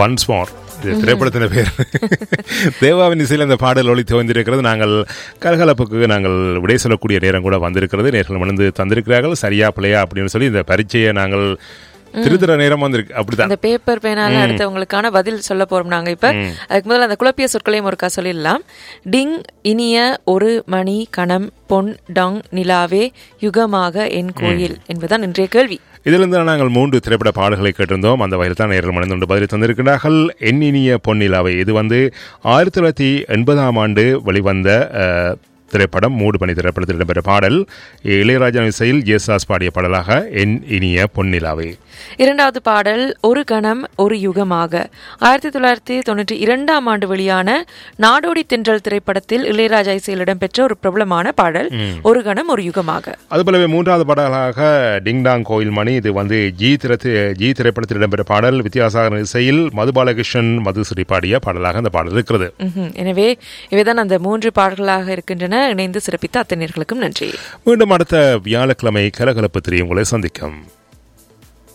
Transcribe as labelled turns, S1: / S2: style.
S1: Once more இது திரைப்படத்தின் பேர் தேவாவின் இசையில் அந்த பாடல் ஒளி துவந்திருக்கிறது நாங்கள் கலகலப்புக்கு நாங்கள் விடை சொல்லக்கூடிய நேரம் கூட வந்திருக்கிறது நேர்கள் மணந்து தந்திருக்கிறார்கள் சரியா பிள்ளையா அப்படின்னு சொல்லி இந்த பரீட்சையை நாங்கள் திருத்துற நேரம் வந்திருக்கு அப்படிதான்
S2: அந்த பேப்பர் பேனால அடுத்தவங்களுக்கான பதில் சொல்ல போறோம் நாங்க இப்ப அதுக்கு முதல்ல அந்த குழப்பிய சொற்களையும் ஒருக்கா சொல்லிடலாம் டிங் இனிய ஒரு மணி கணம் பொன் டங் நிலாவே யுகமாக என் கோயில் என்பதுதான் இன்றைய கேள்வி
S1: இதிலிருந்து நாங்கள் மூன்று திரைப்பட பாடல்களை கேட்டிருந்தோம் அந்த வகையில் தான் நேரில் மணந்து பதிலை தந்திருக்கிறார்கள் என் இனிய பொன்னிலாவை இது வந்து ஆயிரத்தி தொள்ளாயிரத்தி எண்பதாம் ஆண்டு வெளிவந்த அஹ், திரைப்படம் மூடு பணி திரைப்படத்தில் இடம்பெற்ற பாடல் இளையராஜா இசையில் ஜேசாஸ் பாடிய பாடலாக என் இனிய பொன்னிலாவை
S2: இரண்டாவது பாடல் ஒரு கணம் ஒரு யுகமாக ஆயிரத்தி தொள்ளாயிரத்தி தொண்ணூற்றி இரண்டாம் ஆண்டு வெளியான நாடோடி தென்றல் திரைப்படத்தில் இளையராஜா இசையில் இடம்பெற்ற ஒரு பிரபலமான பாடல் ஒரு கணம் ஒரு யுகமாக
S1: அதுபோலவே மூன்றாவது பாடலாக டிங் டாங் கோயில் மணி இது வந்து ஜி திரத்து ஜி திரைப்படத்தில் இடம்பெற்ற பாடல் வித்யாசாகர் இசையில் மது பாலகிருஷ்ணன் மதுஸ்ரீ பாடிய பாடலாக அந்த பாடல் இருக்கிறது
S2: ம்ஹும். எனவே இவைதான் அந்த மூன்று பாடல்களாக இருக்கின்றன இணைந்து சிறப்பித்த அத்தனையர்களுக்கும் நன்றி
S1: மீண்டும் அடுத்த வியாழக்கிழமை கலகலப்பு திரி உங்களை சந்திக்கும்